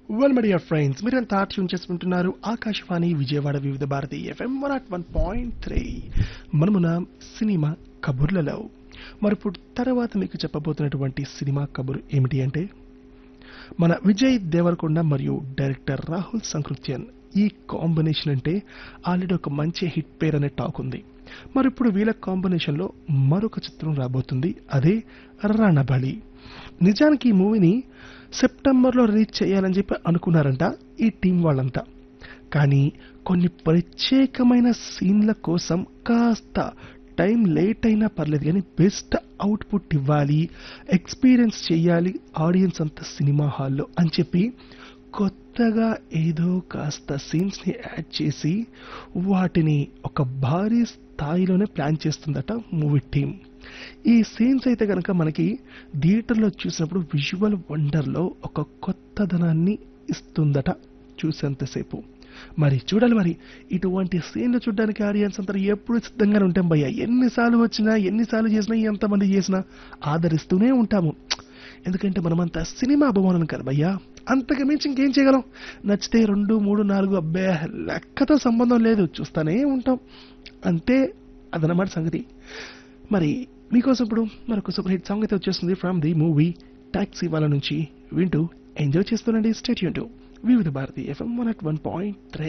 well my dear friends మీరంతా tune చేసుకుంటున్నారు Akashvani Vijayawada Vividh Bharati FM one at one point three మనమున cinema కబుర్లలో మరి ఇప్పుడు తర్వాత మీకు చెప్పబోతున్నటువంటి సినిమా కబురు ఏమిటి అంటే మన విజయ్ దేవరకొండ మరియు డైరెక్టర్ రాహుల్ సంకృత్యన్ ఈ కాంబినేషన్ అంటే ఆల్రెడీ ఒక మంచి హిట్ పేరు అనే టాక్ ఉంది మరి ఇప్పుడు వీళ్ళ కాంబినేషన్ లో మరొక చిత్రం రాబోతుంది అదే రణబలి నిజానికి ఈ మూవీని సెప్టెంబర్లో రిలీజ్ చేయాలని చెప్పి అనుకున్నారంట ఈ టీం వాళ్ళంతా కానీ కొన్ని ప్రత్యేకమైన సీన్ల కోసం కాస్త టైం లేట్ అయినా పర్లేదు కానీ బెస్ట్ అవుట్పుట్ ఇవ్వాలి ఎక్స్పీరియన్స్ చేయాలి ఆడియన్స్ అంతా సినిమా హాల్లో అని చెప్పి కొత్తగా ఏదో కాస్త సీన్స్ని యాడ్ చేసి వాటిని ఒక భారీ స్థాయిలోనే ప్లాన్ చేస్తుందట మూవీ టీం ఈ సీన్స్ అయితే కనుక మనకి థియేటర్లో చూసినప్పుడు విజువల్ వండర్లో ఒక కొత్తదనాన్ని ఇస్తుందట చూసేంతసేపు మరి చూడాలి మరి ఇటువంటి సీన్లు చూడడానికి ఆడియన్స్ అంతా ఎప్పుడు సిద్ధంగానే ఉంటాం భయ్య ఎన్నిసార్లు వచ్చినా ఎన్నిసార్లు చేసినా ఎంతమంది చేసినా ఆదరిస్తూనే ఉంటాము ఎందుకంటే మనమంతా సినిమా అభిమానులు కదా భయ్యా అంతకు మించి ఇంకేం చేయగలం నచ్చితే రెండు మూడు నాలుగు అబ్బే లెక్కతో సంబంధం లేదు చూస్తానే ఉంటాం అంతే అదనమాట సంగతి మరి మీకోసం ఇప్పుడు మరొక సూపర్ హిట్ సాంగ్ అయితే వచ్చేస్తుంది ఫ్రమ్ ది మూవీ టాక్సీ వాళ్ళ నుంచి వింటూ ఎంజాయ్ చేస్తుండండి స్టేట్ యూన్ Vividh Bharati FM one at one point three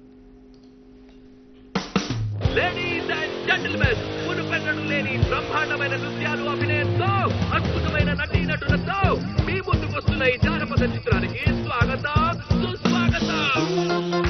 ladies and gentlemen మునుపెన్నడు లేని బ్రహ్మాండమైన నృత్యాలు అభినయంతో అద్భుతమైన నటీనటులతో మీ ముందుకు వస్తున్న ఈ జానపద చిత్రానికి స్వాగతం సుస్వాగతం